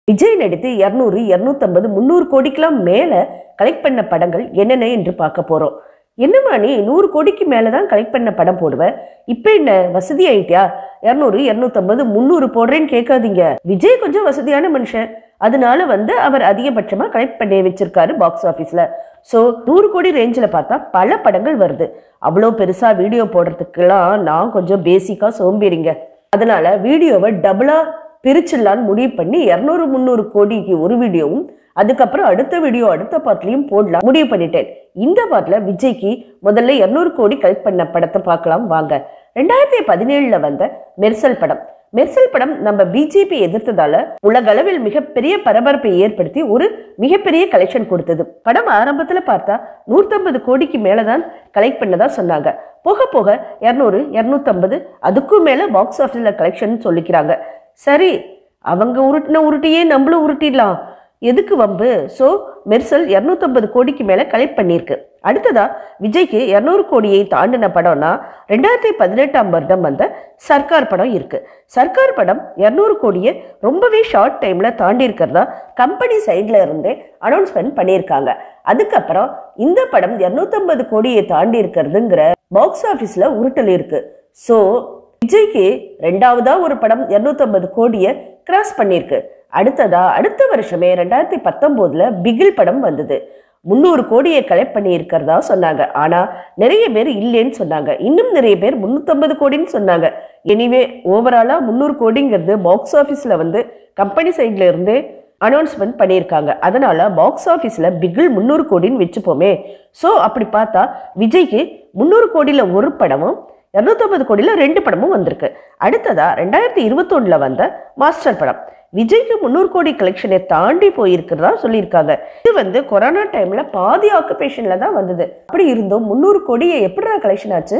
விஜய் நடித்து இரநூறு இரநூத்தம்பது முந்நூறு கோடிக்கெல்லாம் மேல கலெக்ட் பண்ண படங்கள் என்னென்ன என்று பார்க்க போறோம் என்னம்மா நீ நூறு கோடிக்கு மேல தான் கலெக்ட் பண்ண படம் போடுவ இப்போ என்ன வசதி ஆயிட்டியா இரநூறு இரநூத்தம்பது முந்நூறு போடுறேன்னு கேட்காதீங்க விஜய் கொஞ்சம் வசதியான மனுஷன் அதனால வந்து அவர் அதிகபட்சமா கலெக்ட் பண்ணி வச்சிருக்காரு பாக்ஸ் ஆஃபீஸ்ல ஸோ நூறு கோடி ரேஞ்சில் பார்த்தா பல படங்கள் வருது அவ்வளோ பெருசா வீடியோ போடுறதுக்கெல்லாம் நான் கொஞ்சம் பேசிக்கா சோம்பேறிங்க அதனால வீடியோவை டபுளா பிரிச்சிடலான்னு முடிவு பண்ணி இரநூறு முந்நூறு கோடிக்கு ஒரு வீடியோவும் அதுக்கப்புறம் அடுத்த வீடியோ அடுத்த பார்ட்லையும் போடலாம் முடிவு பண்ணிட்டேன் இந்த பார்ட்ல விஜய்க்கு முதல்ல இரநூறு கோடி கலெக்ட் பண்ண படத்தை பார்க்கலாம் வாங்க ரெண்டாயிரத்தி பதினேழுல வந்த மெர்சல் படம் மெர்சல் படம் நம்ம பிஜேபி எதிர்த்ததால உலகளவில் மிகப்பெரிய பரபரப்பை ஏற்படுத்தி ஒரு மிகப்பெரிய கலெக்ஷன் கொடுத்தது படம் ஆரம்பத்துல பார்த்தா நூற்றம்பது கோடிக்கு மேலதான் கலெக்ட் பண்ணதா சொன்னாங்க போக போக இரநூறு இரநூத்தம்பது அதுக்கும் மேல பாக்ஸ் ஆஃபீஸில் கலெக்ஷன் சொல்லிக்கிறாங்க சரி அவங்க உருட்டின உருட்டியே நம்மளும் உருட்டிடலாம் எதுக்கு வம்பு ஸோ மெர்சல் இரநூத்தம்பது கோடிக்கு மேலே கலெக்ட் பண்ணியிருக்கு அடுத்ததா விஜய்க்கு இரநூறு கோடியை தாண்டின படம்னா ரெண்டாயிரத்தி பதினெட்டாம் வருடம் வந்த சர்க்கார் படம் இருக்கு சர்க்கார் படம் இரநூறு கோடியை ரொம்பவே ஷார்ட் டைம்ல தாண்டி இருக்கிறதா கம்பெனி சைட்ல இருந்தே அனௌன்ஸ்மெண்ட் பண்ணியிருக்காங்க அதுக்கப்புறம் இந்த படம் இரநூத்தம்பது கோடியை தாண்டி இருக்கிறதுங்கிற பாக்ஸ் ஆஃபீஸில் உருட்டல் இருக்கு ஸோ விஜய்க்கு ரெண்டாவதா ஒரு படம் இரநூத்தம்பது கோடியை கிராஸ் பண்ணியிருக்கு அடுத்ததா அடுத்த வருஷமே ரெண்டாயிரத்தி பத்தொம்போதுல பிகில் படம் வந்தது முந்நூறு கோடியை கலெக்ட் பண்ணி இருக்கிறதா சொன்னாங்க ஆனா நிறைய பேர் இல்லைன்னு சொன்னாங்க இன்னும் நிறைய பேர் முந்நூற்றம்பது கோடின்னு சொன்னாங்க எனிவே ஓவராலா முந்நூறு கோடிங்கிறது பாக்ஸ் ஆஃபீஸில் வந்து கம்பெனி சைட்ல இருந்தே அனௌன்ஸ்மெண்ட் பண்ணியிருக்காங்க அதனால பாக்ஸ் ஆஃபீஸில் பிகில் முந்நூறு கோடின்னு வச்சுப்போமே ஸோ அப்படி பார்த்தா விஜய்க்கு முந்நூறு கோடியில் ஒரு படமும் இரநூத்தம்பது கோடியில் ரெண்டு படமும் வந்திருக்கு அடுத்ததா ரெண்டாயிரத்தி இருபத்தொன்னுல வந்த மாஸ்டர் படம் விஜய்க்கு முந்நூறு கோடி கலெக்ஷனை தாண்டி போயிருக்கிறதா சொல்லியிருக்காங்க இது வந்து கொரோனா டைம்ல பாதி ஆக்குபேஷன்ல தான் வந்தது அப்படி இருந்தும் முந்நூறு கோடியை எப்படிடா கலெக்ஷன் ஆச்சு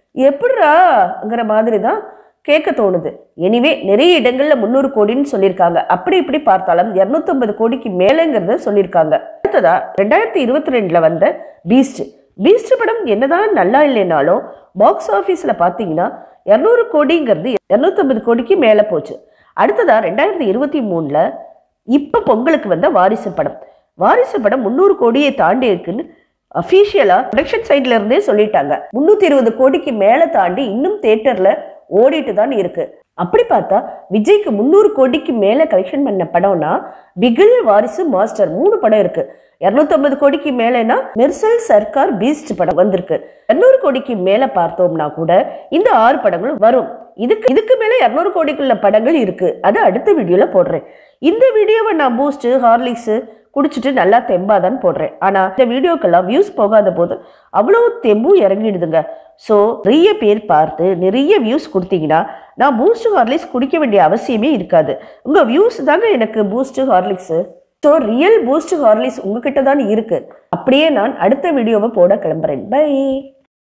எப்படிடாங்கிற மாதிரி தான் கேட்க தோணுது எனிவே நிறைய இடங்கள்ல முந்நூறு கோடின்னு சொல்லியிருக்காங்க அப்படி இப்படி பார்த்தாலும் இரநூத்தம்பது கோடிக்கு மேலேங்கிறத சொல்லியிருக்காங்க அடுத்ததா ரெண்டாயிரத்தி இருபத்தி ரெண்டுல வந்த பீஸ்ட் பீஸ்ட் படம் என்னதான் நல்லா இல்லைனாலும் பாக்ஸ் ஆஃபீஸில் பார்த்தீங்கன்னா இரநூறு கோடிங்கிறது இரநூத்தம்பது கோடிக்கு மேலே போச்சு அடுத்ததா ரெண்டாயிரத்தி இருபத்தி மூணுல இப்போ பொங்கலுக்கு வந்த வாரிசு படம் வாரிசு படம் முந்நூறு கோடியை தாண்டி இருக்குன்னு அஃபீஷியலா ப்ரொடக்ஷன் சைட்ல இருந்தே சொல்லிட்டாங்க முந்நூற்றி இருபது கோடிக்கு மேலே தாண்டி இன்னும் தேட்டர்ல ஓடிட்டு தான் இருக்கு அப்படி பார்த்தா விஜய்க்கு முந்நூறு கோடிக்கு மேலே கலெக்ஷன் பண்ண படம்னா பிகில் வாரிசு மாஸ்டர் மூணு படம் இருக்கு இரநூத்தம்பது கோடிக்கு மேலேனா மெர்சல் சர்க்கார் பீஸ்ட் படம் வந்திருக்கு இரநூறு கோடிக்கு மேலே பார்த்தோம்னா கூட இந்த ஆறு படங்களும் வரும் இதுக்கு இதுக்கு மேலே இரநூறு கோடிக்குள்ள படங்கள் இருக்கு அது அடுத்த வீடியோல போடுறேன் இந்த வீடியோவை நான் பூஸ்ட் ஹார்லிக்ஸ் குடிச்சிட்டு நல்லா தெம்பாதான் போடுறேன் ஆனா இந்த வீடியோக்கெல்லாம் வியூஸ் போகாத போது அவ்வளோ தெம்பும் இறங்கிடுதுங்க ஸோ நிறைய பேர் பார்த்து நிறைய வியூஸ் கொடுத்தீங்கன்னா நான் பூஸ்ட் ஹார்லிக்ஸ் குடிக்க வேண்டிய அவசியமே இருக்காது உங்க வியூஸ் தாங்க எனக்கு Boost Horlicks so real Boost Horlicks உங்ககிட்ட தான் இருக்கு அப்படியே நான் அடுத்த வீடியோவை போட கிளம்புறேன் பை